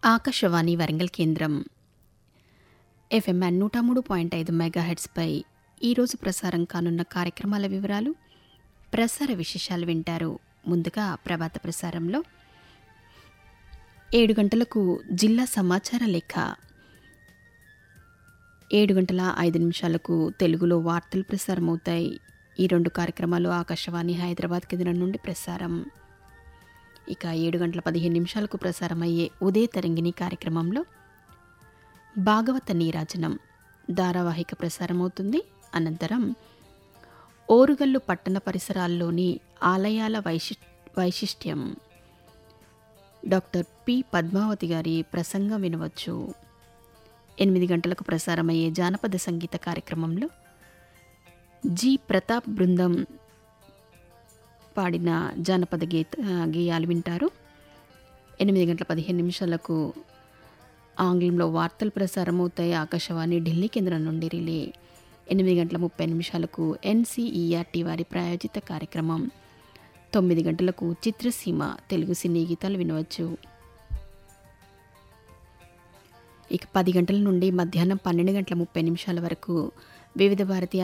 ఆకాశవాణి వరంగల్ కేంద్రం ఎఫ్ఎంఎన్ నూట మూడు పాయింట్ ఐదు మెగాహెడ్స్పై ఈరోజు ప్రసారం కానున్న కార్యక్రమాల వివరాలు ప్రసార విశేషాలు వింటారు ముందుగా ప్రభాత ప్రసారంలో ఏడు గంటలకు జిల్లా సమాచార లేఖ ఏడు గంటల ఐదు నిమిషాలకు తెలుగులో వార్తలు ప్రసారమవుతాయి ఈ రెండు కార్యక్రమాలు ఆకాశవాణి హైదరాబాద్ కేంద్రం నుండి ప్రసారం ఇక ఏడు గంటల పదిహేను నిమిషాలకు ప్రసారమయ్యే ఉదయ తరంగిణి కార్యక్రమంలో భాగవత నీరాజనం ధారావాహిక ప్రసారమవుతుంది అనంతరం ఓరుగల్లు పట్టణ పరిసరాల్లోని ఆలయాల వైశి వైశిష్ట్యం డాక్టర్ పి పద్మావతి గారి ప్రసంగం వినవచ్చు ఎనిమిది గంటలకు ప్రసారమయ్యే జానపద సంగీత కార్యక్రమంలో జి ప్రతాప్ బృందం పాడిన జానపద గీత గేయాలు వింటారు ఎనిమిది గంటల పదిహేను నిమిషాలకు ఆంగ్లంలో వార్తలు ప్రసారమవుతాయి ఆకాశవాణి ఢిల్లీ కేంద్రం నుండి రిలే ఎనిమిది గంటల ముప్పై నిమిషాలకు ఎన్సీఈఆర్టీ వారి ప్రాయోజిత కార్యక్రమం తొమ్మిది గంటలకు చిత్రసీమ తెలుగు సినీ గీతాలు వినవచ్చు ఇక పది గంటల నుండి మధ్యాహ్నం పన్నెండు గంటల ముప్పై నిమిషాల వరకు వివిధ భారతీయ